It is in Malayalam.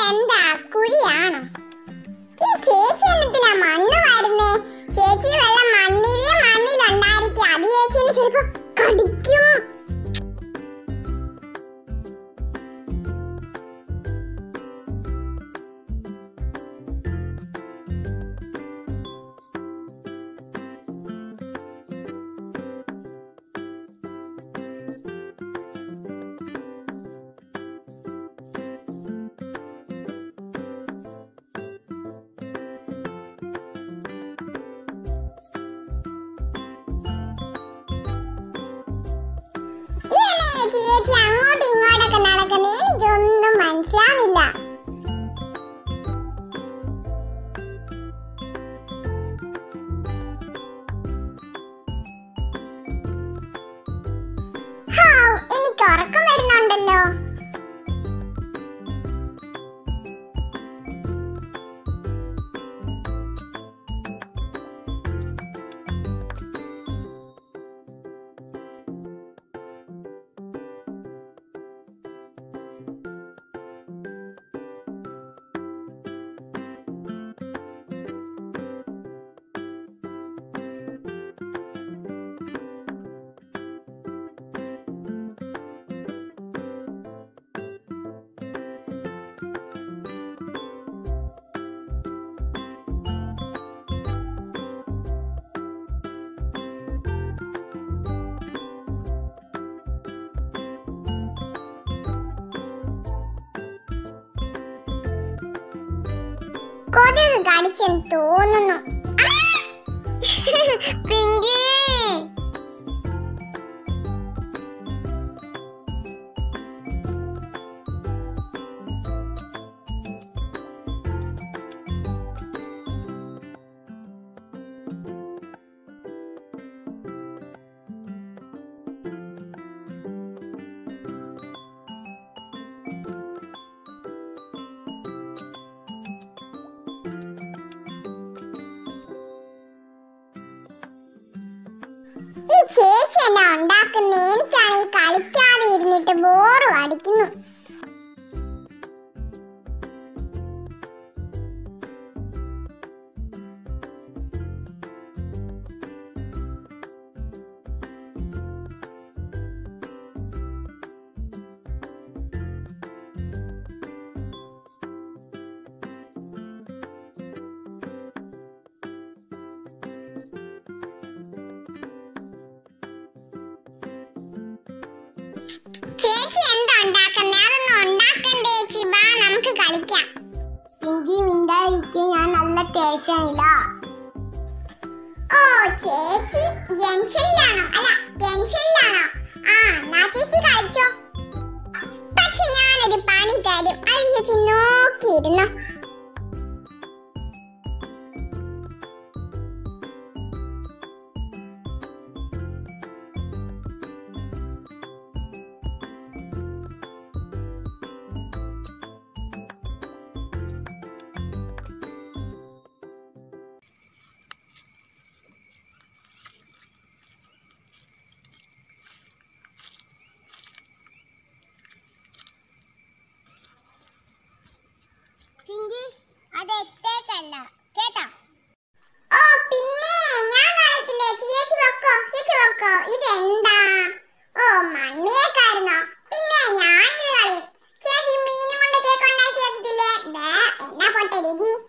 ഇതെന്താ കുഴിയാണോ ഈ ചേച്ചി എന്തിനാ മണ്ണ് വാരുന്നേ ചേച്ചി വല്ല മണ്ണിരയും മണ്ണിലുണ്ടായിരിക്കും അത് ചേച്ചിന് ചിലപ്പോ കടിക്കും ഇതെന്നെ ചേച്ചി ചേച്ചി അങ്ങോട്ടും ഇങ്ങോട്ടൊക്കെ നടക്കുന്നേ എനിക്കൊന്നും മനസ്സിലാവുന്നില്ല ഹൗ, എനിക്ക് ഉറക്കം വരുന്നുണ്ടല്ലോ കൊതുക് കടിച്ചെന്ന് തോന്നുന്നു പിങ്കി ഈ ചേച്ചി എന്നാ ഉണ്ടാക്കുന്നേ എനിക്കാണെങ്കിൽ കളിക്കാതെ ഇരുന്നിട്ട് ബോറും അടിക്കുന്നു ചേച്ചി എന്താ ഉണ്ടാക്കുന്നേ അതൊന്നും ഉണ്ടാക്കണ്ടേ ചേച്ചി വാ നമുക്ക് കളിക്കാം പിങ്കി മിണ്ടായിരിക്കെ ഞാൻ നല്ല ടേഷനില്ല ഓ ചേച്ചി ജംഗ്ഷനിലാണോ അല്ല ജംഗ്ഷനിലാണോ ആ എന്നാ ചേച്ചി കളിച്ചോ പക്ഷെ ഞാനൊരു പണി തരും അത് ചേച്ചി നോക്കിയിരുന്നോ പിങ്കി അത് എത്തേക്കല്ല കേട്ടോ ഓ പിന്നെ ഞാൻ കളയത്തില്ലേ ചേച്ചി വെക്കോ ചേച്ചി വെക്കോ ഇതെന്താ ഓ മണ്ണിയേക്കായിരുന്നോ പിന്നെ ഞാനിത് കളയും ചേച്ചി മീനും കൊണ്ട് കേക്ക് ഉണ്ടാക്കി വെക്കത്തില്ലേ ദേ, എന്നാ പൊട്ട രുചി